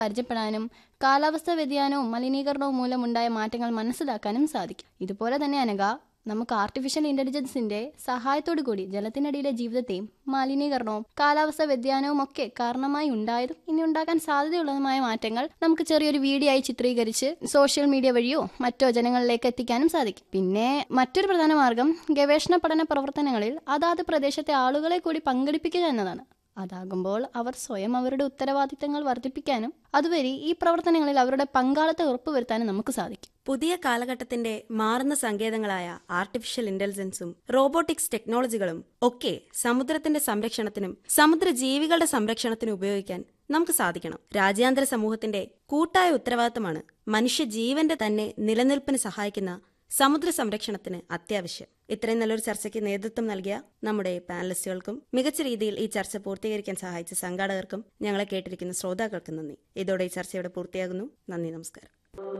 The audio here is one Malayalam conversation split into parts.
പരിചയപ്പെടാനും കാലാവസ്ഥാ വ്യതിയാനവും മലിനീകരണവും മൂലമുണ്ടായ മാറ്റങ്ങൾ മനസ്സിലാക്കാനും സാധിക്കും ഇതുപോലെ തന്നെ അനഘ നമുക്ക് ആർട്ടിഫിഷ്യൽ ഇന്റലിജൻസിന്റെ സഹായത്തോടു കൂടി ജലത്തിനടിയിലെ ജീവിതത്തെയും മലിനീകരണവും കാലാവസ്ഥാ വ്യതിയാനവും ഒക്കെ കാരണമായി ഉണ്ടായതും ഇനി ഉണ്ടാക്കാൻ സാധ്യതയുള്ളതുമായ മാറ്റങ്ങൾ നമുക്ക് ചെറിയൊരു വീഡിയോ ആയി ചിത്രീകരിച്ച് സോഷ്യൽ മീഡിയ വഴിയോ മറ്റോ ജനങ്ങളിലേക്ക് എത്തിക്കാനും സാധിക്കും പിന്നെ മറ്റൊരു പ്രധാന മാർഗം ഗവേഷണ പഠന പ്രവർത്തനങ്ങളിൽ അതാത് പ്രദേശത്തെ ആളുകളെ കൂടി പങ്കെടുപ്പിക്കുക എന്നതാണ് അതാകുമ്പോൾ അവർ സ്വയം അവരുടെ ഉത്തരവാദിത്തങ്ങൾ വർദ്ധിപ്പിക്കാനും അതുവഴി ഈ പ്രവർത്തനങ്ങളിൽ അവരുടെ പങ്കാളിത്തം ഉറപ്പുവരുത്താനും നമുക്ക് സാധിക്കും പുതിയ കാലഘട്ടത്തിന്റെ മാറുന്ന സങ്കേതങ്ങളായ ആർട്ടിഫിഷ്യൽ ഇന്റലിജൻസും റോബോട്ടിക്സ് ടെക്നോളജികളും ഒക്കെ സമുദ്രത്തിന്റെ സംരക്ഷണത്തിനും സമുദ്ര ജീവികളുടെ സംരക്ഷണത്തിനും ഉപയോഗിക്കാൻ നമുക്ക് സാധിക്കണം രാജ്യാന്തര സമൂഹത്തിന്റെ കൂട്ടായ ഉത്തരവാദിത്തമാണ് മനുഷ്യ ജീവന്റെ തന്നെ നിലനിൽപ്പിന് സഹായിക്കുന്ന സമുദ്ര സംരക്ഷണത്തിന് അത്യാവശ്യം ഇത്രയും നല്ലൊരു ചർച്ചയ്ക്ക് നേതൃത്വം നൽകിയ നമ്മുടെ പാനലിസ്റ്റുകൾക്കും മികച്ച രീതിയിൽ ഈ ചർച്ച പൂർത്തീകരിക്കാൻ സഹായിച്ച സംഘാടകർക്കും ഞങ്ങളെ കേട്ടിരിക്കുന്ന ശ്രോതാക്കൾക്കും നന്ദി ഇതോടെ ഈ ചർച്ച ഇവിടെ പൂർത്തിയാകുന്നു നന്ദി നമസ്കാരം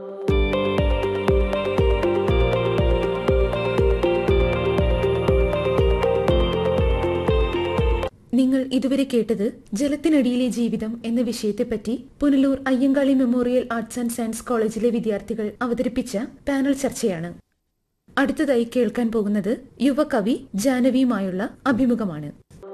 നിങ്ങൾ ഇതുവരെ കേട്ടത് ജലത്തിനടിയിലെ ജീവിതം എന്ന വിഷയത്തെപ്പറ്റി Punalur Ayyankali memorial arts and science കോളേജിലെ വിദ്യാർത്ഥികൾ അവതരിപ്പിച്ച പാനൽ ചർച്ചയാണ് അടുത്തതായി കേൾക്കാൻ പോകുന്നത് യുവകവി ജാനവിയുമായുള്ള അഭിമുഖമാണ്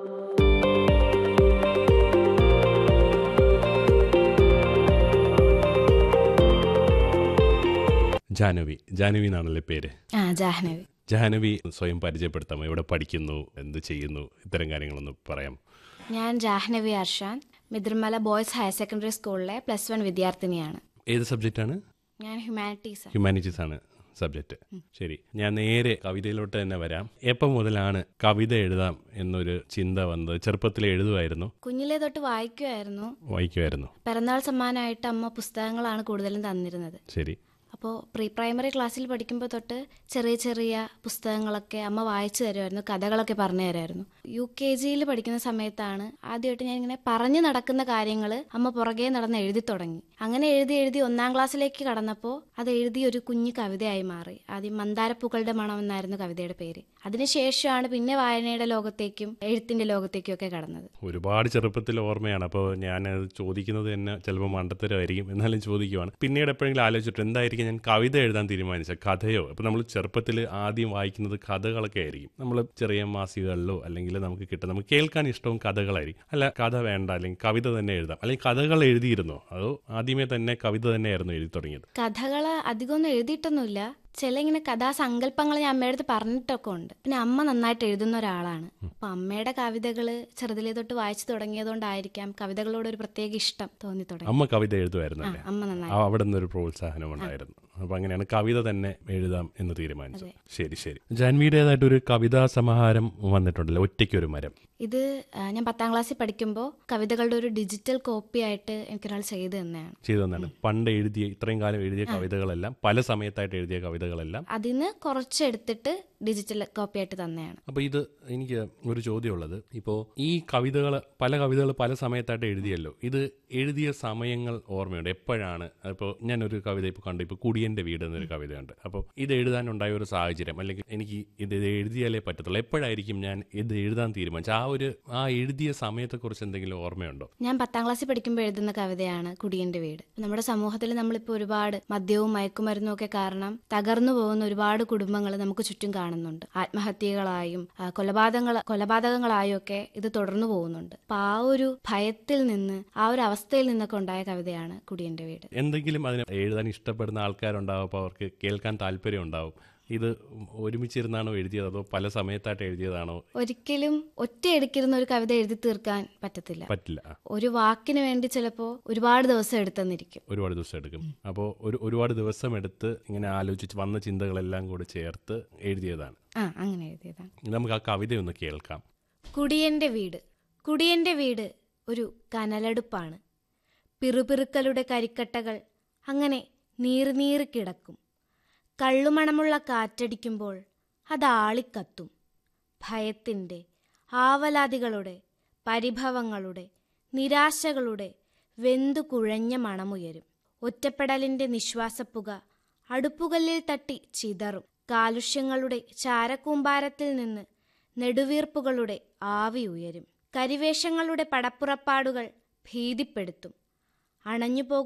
ജാനവി ജാനവി എന്നാണല്ലേ പേര് ആ ജാഹ്നവി ജാനവി സ്വയം പരിചയപ്പെടുത്താമോ എവിടെ പഠിക്കുന്നു എന്ത് ചെയ്യുന്നു ഇത്തരം കാര്യങ്ങളൊന്ന് പറയാം ഞാൻ Jahnavi Arshan Mithirmala boys higher secondary സ്കൂളിലെ പ്ലസ് വൺ വിദ്യാർത്ഥിനിയാണ് ഏത് സബ്ജക്റ്റാണ് ഞാൻ ഹ്യൂമാനിറ്റീസ് ഹ്യൂമാനിറ്റീസ് ആണ് സബ്ജക്റ്റ് ശരി ഞാൻ നേരെ കവിതയിലോട്ട് തന്നെ വരാം എപ്പം മുതലാണ് കവിത എഴുതാം എന്നൊരു ചിന്ത വന്നത് ചെറുപ്പത്തിൽ എഴുതുമായിരുന്നു കുഞ്ഞിലേ തൊട്ട് വായിക്കുമായിരുന്നു വായിക്കുമായിരുന്നു പിറന്നാൾ സമ്മാനമായിട്ട് അമ്മ പുസ്തകങ്ങളാണ് കൂടുതലും തന്നിരുന്നത് ശരി അപ്പോൾ പ്രീ പ്രൈമറി ക്ലാസ്സിൽ പഠിക്കുമ്പോൾ തൊട്ട് ചെറിയ ചെറിയ പുസ്തകങ്ങളൊക്കെ അമ്മ വായിച്ചു തരുമായിരുന്നു കഥകളൊക്കെ പറഞ്ഞു തരുമായിരുന്നു യു കെ ജിയിൽ പഠിക്കുന്ന സമയത്താണ് ആദ്യമായിട്ട് ഞാൻ ഇങ്ങനെ പറഞ്ഞു നടക്കുന്ന കാര്യങ്ങൾ അമ്മ പുറകെ നടന്ന് എഴുതി തുടങ്ങി അങ്ങനെ എഴുതി എഴുതി ഒന്നാം ക്ലാസ്സിലേക്ക് കടന്നപ്പോൾ അത് എഴുതി ഒരു കുഞ്ഞു കവിതയായി മാറി ആദ്യം മന്ദാരപ്പൂക്കളുടെ മണം എന്നായിരുന്നു കവിതയുടെ പേര് അതിനുശേഷമാണ് പിന്നെ വായനയുടെ ലോകത്തേക്കും എഴുത്തിന്റെ ലോകത്തേക്കും ഒക്കെ കടന്നത് ഒരുപാട് ചെറുപ്പത്തിൽ ഓർമ്മയാണ് അപ്പോൾ ഞാൻ അത് ചോദിക്കുന്നത് തന്നെ ചിലപ്പോൾ മണ്ടത്തരമായിരിക്കും എന്നാലും ചോദിക്കുവാണ് പിന്നീട് എപ്പോഴെങ്കിലും ആലോചിച്ചിട്ട് എന്തായിരിക്കും ഞാൻ കവിത എഴുതാൻ തീരുമാനിച്ച കഥയോ അപ്പോൾ നമ്മൾ ചെറുപ്പത്തിൽ ആദ്യം വായിക്കുന്നത് കഥകളൊക്കെ ആയിരിക്കും നമ്മൾ ചെറിയ മാസികകളിലോ അല്ലെങ്കിൽ നമുക്ക് കിട്ടും നമുക്ക് കേൾക്കാൻ ഇഷ്ടവും കഥകളായിരിക്കും അല്ല കഥ വേണ്ട അല്ലെങ്കിൽ കവിത തന്നെ എഴുതാം അല്ലെങ്കിൽ കഥകൾ എഴുതിയിരുന്നോ അതോ ആദ്യമേ തന്നെ കവിത തന്നെയായിരുന്നു എഴുതി തുടങ്ങിയത് കഥകൾ അധികമൊന്നും എഴുതിയിട്ടൊന്നുമില്ല ചില ഇങ്ങനെ കഥാസങ്കല്പങ്ങൾ ഞാൻ അമ്മയുടെ അടുത്ത് പറഞ്ഞിട്ടൊക്കെ ഉണ്ട് പിന്നെ അമ്മ നന്നായിട്ട് എഴുതുന്ന ഒരാളാണ് അപ്പൊ അമ്മയുടെ കവിതകള് ചെറുതിലേ തൊട്ട് വായിച്ചു തുടങ്ങിയതുകൊണ്ടായിരിക്കാം കവിതകളോട് ഒരു പ്രത്യേക ഇഷ്ടം തോന്നി തുടങ്ങി അമ്മ കവിത എഴുതുമായിരുന്നു ആ അല്ലേ അമ്മ നന്നായി ആ, അവിടെ നിന്നൊരു പ്രോത്സാഹനം ഉണ്ടായിരുന്നു അപ്പൊ അങ്ങനെയാണ് കവിത തന്നെ എഴുതാം എന്ന് തീരുമാനിച്ചത് ശരി ശരി ജാൻവിയുടേതായിട്ട് ഒരു കവിതാ സമാഹാരം വന്നിട്ടുണ്ടല്ലോ ഒറ്റയ്ക്കൊരു മരം ഇത് ആ, ഞാൻ പത്താം ക്ലാസ്സിൽ പഠിക്കുമ്പോൾ കവിതകളുടെ ഒരു ഡിജിറ്റൽ കോപ്പി ആയിട്ട് എനിക്കൊരാൾ ചെയ്തു തന്നെയാണ് ചെയ്തു തന്നാണ് പണ്ട് എഴുതിയ ഇത്രയും കാലം എഴുതിയ കവിതകളെല്ലാം പല സമയത്തായിട്ട് എഴുതിയ കവിതകളെല്ലാം അതിന്ന് കുറച്ചെടുത്തിട്ട് ഡിജിറ്റൽ കോപ്പി ആയിട്ട് തന്നെയാണ് അപ്പോൾ ഇത് എനിക്ക് ഒരു ചോദ്യമുള്ളത് ഇപ്പോൾ ഈ കവിതകൾ പല കവിതകൾ പല സമയത്തായിട്ട് എഴുതിയല്ലോ ഇത് എഴുതിയ സമയങ്ങൾ ഓർമ്മയുണ്ട് എപ്പോഴാണ് അപ്പോൾ ഞാനൊരു കവിത ഇപ്പോൾ കണ്ടു ഇപ്പോൾ കുടിയൻ്റെ വീട് എന്നൊരു കവിതയുണ്ട് അപ്പോൾ ഇത് എഴുതാനുണ്ടായ ഒരു സാഹചര്യം അല്ലെങ്കിൽ എനിക്ക് ഇത് ഇത് എഴുതിയാലേ പറ്റത്തുള്ളൂ എപ്പോഴായിരിക്കും ഞാൻ ഇത് എഴുതാൻ തീരുമാനിച്ചത് ആ ഒരു ആ എഴുതിയ സമയത്തെക്കുറിച്ച് എന്തെങ്കിലും ഓർമ്മയുണ്ടോ ഞാൻ പത്താം ക്ലാസ്സിൽ പഠിക്കുമ്പോൾ എഴുതുന്ന കവിതയാണ് കുടിയന്റെ വീട് നമ്മുടെ സമൂഹത്തിൽ നമ്മളിപ്പോൾ ഒരുപാട് മദ്യവും മയക്കുമരുന്നും ഒക്കെ കാരണം തകർന്നു പോകുന്ന ഒരുപാട് കുടുംബങ്ങൾ നമുക്ക് ചുറ്റും കാണുന്നുണ്ട് ആത്മഹത്യകളായും ആ, കൊലപാതകങ്ങൾ കൊലപാതകങ്ങളായും ഒക്കെ ഇത് തുടർന്നു പോകുന്നുണ്ട് അപ്പൊ ആ ഒരു ഭയത്തിൽ നിന്ന് ആ ഒരു അവസ്ഥയിൽ നിന്നൊക്കെ ഉണ്ടായ കവിതയാണ് കുടിയന്റെ വീട് എന്തെങ്കിലും അതിനെ എഴുതാൻ ഇഷ്ടപ്പെടുന്ന ആൾക്കാരുണ്ടാവും അപ്പോൾ അവർക്ക് കേൾക്കാൻ താല്പര്യം ഉണ്ടാവും ഇത് ഒരുമിച്ചിരുന്നാണോ എഴുതിയത് അതോ പല സമയത്തായിട്ട് എഴുതിയതാണോ ഒരിക്കലും ഒറ്റയടിക്കിരുന്ന ഒരു കവിത എഴുതി തീർക്കാൻ പറ്റത്തില്ല പറ്റില്ല ആ, ഒരു വാക്കിന് വേണ്ടി ചിലപ്പോൾ ഒരുപാട് ദിവസം എടുത്തെന്നിരിക്കും ഒരുപാട് ദിവസം എടുക്കും അപ്പോൾ ഒരു ഒരുപാട് ദിവസം എടുത്ത് ഇങ്ങനെ ആലോചിച്ച് വന്ന ചിന്തകളെല്ലാം കൂടി ചേർത്ത് എഴുതിയതാണ് ആ അങ്ങനെ എഴുതിയതാണ് നമുക്ക് ആ കവിതയൊന്ന് കേൾക്കാം കുടിയന്റെ വീട് കുടിയന്റെ വീട് ഒരു കനലടുപ്പാണ് പിറുപിറുക്കലുടെ കരിക്കട്ടകൾ അങ്ങനെ നീറിനീറി കിടക്കും കള്ളുമണമുള്ള കാറ്റടിക്കുമ്പോൾ അതാളിക്കത്തും ഭയത്തിൻ്റെ ആവലാതികളുടെ പരിഭവങ്ങളുടെ നിരാശകളുടെ വെന്തു കുഴഞ്ഞ മണമുയരും ഒറ്റപ്പെടലിന്റെ നിശ്വാസപ്പുക അടുപ്പുകല്ലിൽ തട്ടി ചിതറും കാലുഷ്യങ്ങളുടെ ചാരക്കൂമ്പാരത്തിൽ നിന്ന് നെടുവീർപ്പുകളുടെ ആവി ഉയരും കരിവേഷങ്ങളുടെ പടപ്പുറപ്പാടുകൾ ഭീതിപ്പെടുത്തും അണഞ്ഞുപോകുന്ന